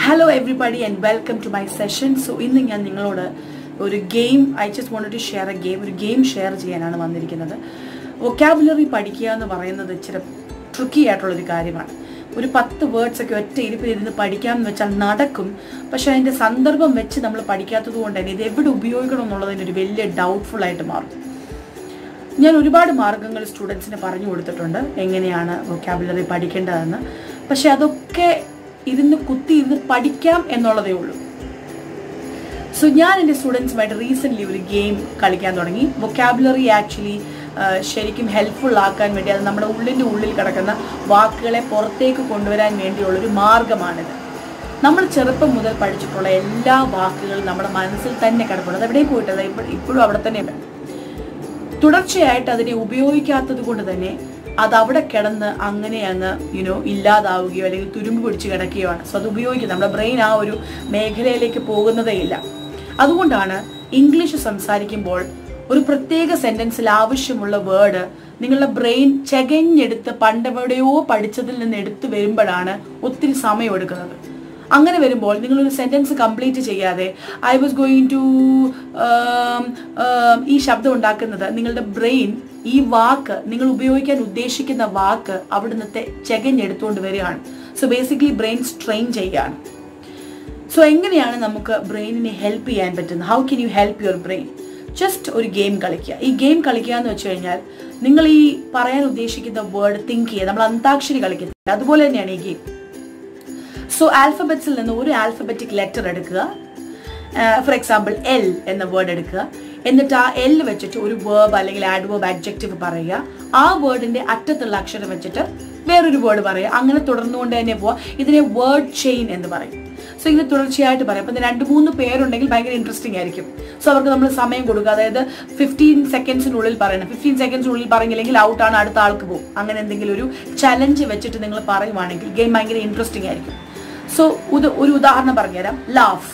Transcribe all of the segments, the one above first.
Hello everybody and welcome to my session so ഇന്ന് ഞാൻ നിങ്ങളോട് ഒരു game I just want to share a game ഒരു game share ചെയ്യാനാണ് വന്നിരിക്കുന്നത് വൊക്കാബുലറി പഠിക്കുക എന്ന് പറയുന്നത് ഇച്ചിരി ട്രിക്കി ആയിട്ടുള്ളൊരു കാര്യമാണ് ഒരു പത്ത് വേർഡ്സ് ഒക്കെ ഒറ്റ ഇരിപ്പിൽ ഇരുന്ന് പഠിക്കാം എന്ന് വെച്ചാൽ നടക്കും പക്ഷെ അതിൻ്റെ സന്ദർഭം വെച്ച് നമ്മൾ പഠിക്കാത്തത് കൊണ്ട് തന്നെ ഇത് എവിടെ ഉപയോഗിക്കണം എന്നുള്ളതിന് ഒരു വലിയ ഡൗട്ട്ഫുൾ ആയിട്ട് മാറും ഞാൻ ഒരുപാട് മാർഗങ്ങൾ സ്റ്റുഡൻസിന് പറഞ്ഞു കൊടുത്തിട്ടുണ്ട് എങ്ങനെയാണ് വൊക്കാബുലറി പഠിക്കേണ്ടതെന്ന് പക്ഷെ അതൊക്കെ ഇരുന്ന് കുത്തി ഇരുന്ന് പഠിക്കാം എന്നുള്ളതേ ഉള്ളൂ സോ ഞാൻ എൻ്റെ സ്റ്റുഡൻസുമായിട്ട് റീസെൻ്റ്ലി ഒരു ഗെയിം കളിക്കാൻ തുടങ്ങി വൊക്കാബുലറി ആക്ച്വലി ശരിക്കും ഹെൽപ്ഫുൾ ആക്കാൻ വേണ്ടി അത് നമ്മുടെ ഉള്ളിൻ്റെ ഉള്ളിൽ കിടക്കുന്ന വാക്കുകളെ പുറത്തേക്ക് കൊണ്ടുവരാൻ വേണ്ടിയുള്ളൊരു മാർഗമാണിത് നമ്മൾ ചെറുപ്പം മുതൽ പഠിച്ചിട്ടുള്ള എല്ലാ വാക്കുകളും നമ്മുടെ മനസ്സിൽ തന്നെ കിടപ്പുണ്ട് അത് എവിടെയും പോയിട്ടത് ഇപ്പോഴും അവിടെ തന്നെയുണ്ട് തുടർച്ചയായിട്ട് അതിനെ ഉപയോഗിക്കാത്തത് കൊണ്ട് തന്നെ അത് അവിടെ കിടന്ന് അങ്ങനെ അങ്ങ് യുനോ ഇല്ലാതാവുകയോ അല്ലെങ്കിൽ തുരുമ്പ് പിടിച്ച് കിടക്കുകയോ ആണ് സോ അത് ഉപയോഗിക്കുന്നത് നമ്മുടെ ബ്രെയിൻ ആ ഒരു മേഖലയിലേക്ക് പോകുന്നതേ ഇല്ല അതുകൊണ്ടാണ് ഇംഗ്ലീഷ് സംസാരിക്കുമ്പോൾ ഒരു പ്രത്യേക സെന്റൻസിൽ ആവശ്യമുള്ള വേർഡ് നിങ്ങളുടെ ബ്രെയിൻ ചെകഞ്ഞെടുത്ത് പണ്ടെവിടെയോ പഠിച്ചതിൽ നിന്ന് എടുത്തു വരുമ്പോഴാണ് ഒത്തിരി സമയം എടുക്കുന്നത് അങ്ങനെ വരുമ്പോൾ നിങ്ങളൊരു സെന്റൻസ് കംപ്ലീറ്റ് ചെയ്യാതെ ഐ വാസ് ഗോയിങ് ടു ഈ ശബ്ദം ഉണ്ടാക്കുന്നത് നിങ്ങളുടെ ബ്രെയിൻ ഈ വാക്ക് നിങ്ങൾ ഉപയോഗിക്കാൻ ഉദ്ദേശിക്കുന്ന വാക്ക് അവിടുന്നത്തെ ചെകഞ്ഞെടുത്തുകൊണ്ട് വരികയാണ് സോ ബേസിക്കലി ബ്രെയിൻ സ്ട്രെയിൻ ചെയ്യുകയാണ് സോ എങ്ങനെയാണ് നമുക്ക് ബ്രെയിനിനെ ഹെൽപ്പ് ചെയ്യാൻ പറ്റുന്നത് how can you help your brain just ഒരു ഗെയിം കളിക്കുക ഈ ഗെയിം കളിക്കുക എന്ന് വെച്ച് കഴിഞ്ഞാൽ നിങ്ങൾ ഈ പറയാൻ ഉദ്ദേശിക്കുന്ന വേർഡ് തിങ്ക് ചെയ്യുക നമ്മൾ അന്താക്ഷരി കളിക്കുന്നത് അതുപോലെ തന്നെയാണ് ഈ ഗെയിം സോ ആൽഫബറ്റ്സിൽ നിന്ന് ഒരു ആൽഫബറ്റിക് ലെറ്റർ എടുക്കുക ഫോർ എക്സാമ്പിൾ എൽ എന്ന വേർഡ് എടുക്കുക എന്നിട്ട് ആ എൽ വെച്ചിട്ട് ഒരു വേർബ് അല്ലെങ്കിൽ ആഡ്വേർബ് അഡ്ജക്റ്റീവ് പറയുക ആ വേർഡിന്റെ അറ്റത്തുള്ള അക്ഷരം വെച്ചിട്ട് വേറൊരു വേർഡ് പറയുക അങ്ങനെ തുടർന്നുകൊണ്ട് തന്നെ പോവുക ഇതിനെ വേർഡ് ചെയിൻ എന്ന് പറയും സോ ഇങ്ങനെ തുടർച്ചയായിട്ട് പറയാം അപ്പം രണ്ട് മൂന്ന് പേരുണ്ടെങ്കിൽ ഭയങ്കര ഇൻട്രസ്റ്റിംഗ് ആയിരിക്കും സോ അവർക്ക് നമ്മൾ സമയം കൊടുക്കുക അതായത് ഫിഫ്റ്റീൻ സെക്കൻഡ്സിനുള്ളിൽ പറയണം ഫിഫ്റ്റീൻ സെക്കൻഡ്സിനുള്ളിൽ പറഞ്ഞില്ലെങ്കിൽ ഔട്ടാണ് അടുത്ത ആൾക്ക് പോകും അങ്ങനെ എന്തെങ്കിലും ഒരു ചലഞ്ച് വെച്ചിട്ട് നിങ്ങൾ പറയുവാണെങ്കിൽ ഗെയിം ഭയങ്കര ഇൻട്രസ്റ്റിംഗ് ആയിരിക്കും സോ ഒരു ഉദാഹരണം പറഞ്ഞുതരാം ലാഫ്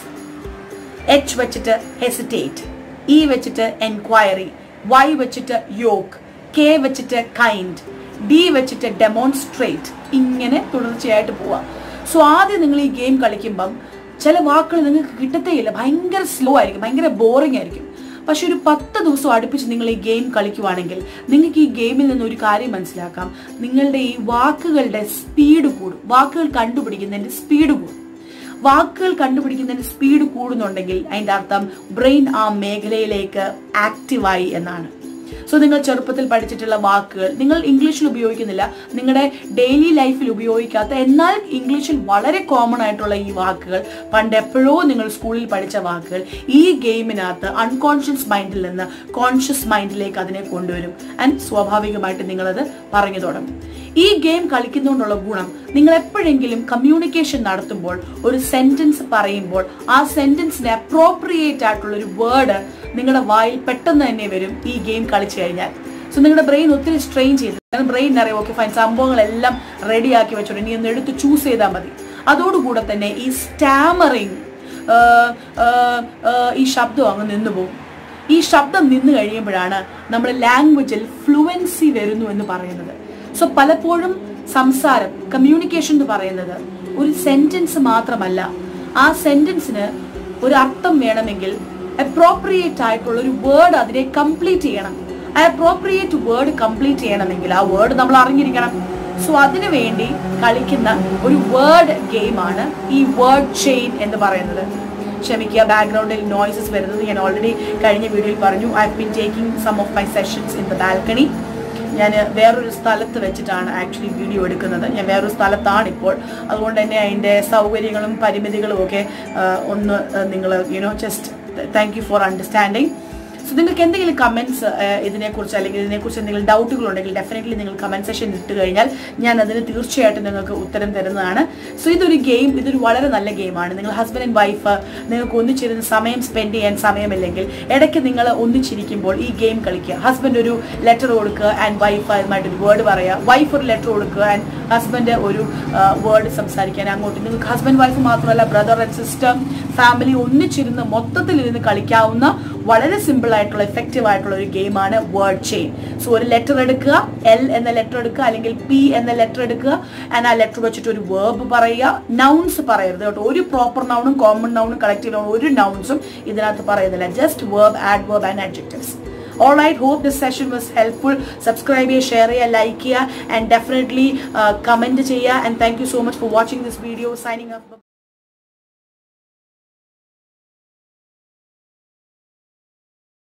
എച്ച് വെച്ചിട്ട് ഹെസിറ്റേറ്റ് ഇ വെച്ചിട്ട് എൻക്വയറി വൈ വെച്ചിട്ട് യോക്ക് കെ വെച്ചിട്ട് കൈൻഡ് ഡി വെച്ചിട്ട് ഡെമോൺസ്ട്രേറ്റ് ഇങ്ങനെ തുടർച്ചയായിട്ട് പോവാം സോ ആദ്യം നിങ്ങൾ ഈ ഗെയിം കളിക്കുമ്പം ചില വാക്കുകൾ നിങ്ങൾക്ക് കിട്ടത്തേയില്ല ഭയങ്കര സ്ലോ ആയിരിക്കും ഭയങ്കര ബോറിംഗ് ആയിരിക്കും പക്ഷെ ഒരു പത്ത് ദിവസം അടുപ്പിച്ച് നിങ്ങൾ ഈ ഗെയിം കളിക്കുവാണെങ്കിൽ നിങ്ങൾക്ക് ഈ ഗെയിമിൽ നിന്ന് ഒരു കാര്യം മനസ്സിലാക്കാം നിങ്ങളുടെ ഈ വാക്കുകളുടെ സ്പീഡ് കൂടും വാക്കുകൾ കണ്ടുപിടിക്കുന്നതിന്റെ സ്പീഡ് കൂടും വാക്കുകൾ കണ്ടുപിടിക്കുന്നതിന് സ്പീഡ് കൂടുന്നുണ്ടെങ്കിൽ അതിൻ്റെ അർത്ഥം ബ്രെയിൻ ആ മേഖലയിലേക്ക് ആക്റ്റീവായി എന്നാണ് സോ നിങ്ങൾ ചെറുപ്പത്തിൽ പഠിച്ചിട്ടുള്ള വാക്കുകൾ നിങ്ങൾ ഇംഗ്ലീഷിൽ ഉപയോഗിക്കുന്നില്ല നിങ്ങളുടെ ഡെയിലി ലൈഫിൽ ഉപയോഗിക്കാത്ത എന്നാൽ ഇംഗ്ലീഷിൽ വളരെ കോമൺ ആയിട്ടുള്ള ഈ വാക്കുകൾ പണ്ട് എപ്പോഴോ നിങ്ങൾ സ്കൂളിൽ പഠിച്ച വാക്കുകൾ ഈ ഗെയിമിനകത്ത് അൺകോൺഷ്യസ് മൈൻഡിൽ നിന്ന് കോൺഷ്യസ് മൈൻഡിലേക്ക് അതിനെ കൊണ്ടുവരും ആൻഡ് സ്വാഭാവികമായിട്ട് നിങ്ങളത് പറഞ്ഞു തുടങ്ങും ഈ ഗെയിം കളിക്കുന്നതുകൊണ്ടുള്ള ഗുണം നിങ്ങൾ എപ്പോഴെങ്കിലും കമ്മ്യൂണിക്കേഷൻ നടത്തുമ്പോൾ ഒരു സെന്റൻസ് പറയുമ്പോൾ ആ സെന്റൻസിന് അപ്രോപ്രിയേറ്റ് ആയിട്ടുള്ള ഒരു വേർഡ് നിങ്ങളുടെ വായിൽ പെട്ടെന്ന് തന്നെ വരും ഈ ഗെയിം കളിച്ചു കഴിഞ്ഞാൽ സോ നിങ്ങളുടെ ബ്രെയിൻ ഒത്തിരി സ്ട്രെയിൻ ചെയ്ത് കാരണം ബ്രെയിൻ അറിയാം ഓക്കെ ഫൈൻ സംഭവങ്ങളെല്ലാം റെഡിയാക്കി വെച്ചോണ്ട് ഇനി ഒന്ന് എടുത്ത് ചൂസ് ചെയ്താൽ മതി അതോടുകൂടെ തന്നെ ഈ സ്റ്റാമറിങ് ഈ ശബ്ദം അങ്ങ് നിന്നു പോകും ഈ ശബ്ദം നിന്ന് കഴിയുമ്പോഴാണ് നമ്മുടെ ലാംഗ്വേജിൽ ഫ്ലുവൻസി വരുന്നു എന്ന് പറയുന്നത് സോ പലപ്പോഴും സംസാരം കമ്മ്യൂണിക്കേഷൻ എന്ന് പറയുന്നത് ഒരു സെന്റൻസ് മാത്രമല്ല ആ സെന്റൻസിന് ഒരു അർത്ഥം വേണമെങ്കിൽ അപ്രോപ്രിയേറ്റ് ആയിട്ടുള്ള ഒരു വേർഡ് അതിനെ കംപ്ലീറ്റ് ചെയ്യണം ആ അപ്രോപ്രിയേറ്റ് വേർഡ് കംപ്ലീറ്റ് ചെയ്യണമെങ്കിൽ ആ വേർഡ് നമ്മൾ അറിഞ്ഞിരിക്കണം സോ അതിനു വേണ്ടി കളിക്കുന്ന ഒരു വേർഡ് ഗെയിമാണ് ഈ വേർഡ് ചെയിൻ എന്ന് പറയുന്നത് ക്ഷമിക്കുക ബാക്ക്ഗ്രൗണ്ടിൽ നോയ്സസ് വരുന്നത് ഞാൻ ഓൾറെഡി കഴിഞ്ഞ വീഡിയോയിൽ പറഞ്ഞു I have been taking some of my sessions in the balcony ഞാൻ വേറൊരു സ്ഥലത്ത് വെച്ചിട്ടാണ് ആക്ച്വലി വീഡിയോ എടുക്കുന്നത് ഞാൻ വേറൊരു സ്ഥലത്താണ് ഇപ്പോൾ അതുകൊണ്ട് തന്നെ അതിൻ്റെ സൗകര്യങ്ങളും പരിമിതികളും ഒക്കെ ഒന്ന് നിങ്ങൾ you know just thank you for understanding so നിങ്ങൾക്ക് എന്തെങ്കിലും കമൻസ് ഇതിനെക്കുറിച്ച് അല്ലെങ്കിൽ ഇതിനെക്കുറിച്ച് എന്തെങ്കിലും ഡൗട്ടുകൾ ഉണ്ടെങ്കിൽ ഡെഫിനറ്റ്ലി നിങ്ങൾ കമൻറ്റ് സെഷൻ ഇട്ട് കഴിഞ്ഞാൽ ഞാൻ അതിന് തീർച്ചയായിട്ടും നിങ്ങൾക്ക് ഉത്തരം തരുന്നതാണ് സോ ഇതൊരു ഗെയിം ഇതൊരു വളരെ നല്ല ഗെയിമാണ് നിങ്ങൾ ഹസ്ബൻഡ് ആൻഡ് വൈഫ് നിങ്ങൾക്ക് ഒന്നിച്ചിരുന്ന് സമയം സ്പെൻഡ് ചെയ്യാൻ സമയമില്ലെങ്കിൽ ഇടയ്ക്ക് നിങ്ങൾ ഒന്നിച്ചിരിക്കുമ്പോൾ ഈ ഗെയിം കളിക്കുക ഹസ്ബൻഡ് ഒരു ലെറ്റർ കൊടുക്കുക ആൻഡ് വൈഫ് അതുമായിട്ടൊരു വേർഡ് പറയുക വൈഫ് ഒരു ലെറ്റർ കൊടുക്കുക ആൻഡ് ഹസ്ബൻഡ് ഒരു വേർഡ് സംസാരിക്കാൻ അങ്ങോട്ട് നിങ്ങൾക്ക് ഹസ്ബൻഡ് വൈഫ് മാത്രമല്ല ബ്രദർ ആൻഡ് സിസ്റ്റർ ഫാമിലി ഒന്നിച്ചിരുന്ന് മൊത്തത്തിലിരുന്ന് കളിക്കാവുന്ന വളരെ സിമ്പിൾ ആയിട്ടുള്ള എഫക്റ്റീവ് ആയിട്ടുള്ള ഒരു ഗെയിമാണ് വേർഡ് ചെയിൻ സോ ഒരു ലെറ്റർ എടുക്കുക എൽ എന്ന ലെറ്റർ എടുക്കുക അല്ലെങ്കിൽ പി എന്ന ലെറ്റർ എടുക്കുക ആൻഡ് ആ ലെറ്റർ വെച്ചിട്ട് ഒരു വേർബ് പറയുക നൗൺസ് പറയരുത് കേട്ടോ ഒരു പ്രോപ്പർ നൗണും കോമൺ നൗണും കളക്റ്റീവ് നൗണും ഒരു നൗൺസും ഇതിനകത്ത് പറയുന്നില്ല just verb add verb and adjectives All right, hope this session was helpful. Subscribe ചെയ്യുക ഷെയർ ചെയ്യുക ലൈക്ക് ചെയ്യുക ആൻഡ് ഡെഫിനറ്റ്ലി കമൻറ്റ് ചെയ്യുക and thank you so much for watching this video signing up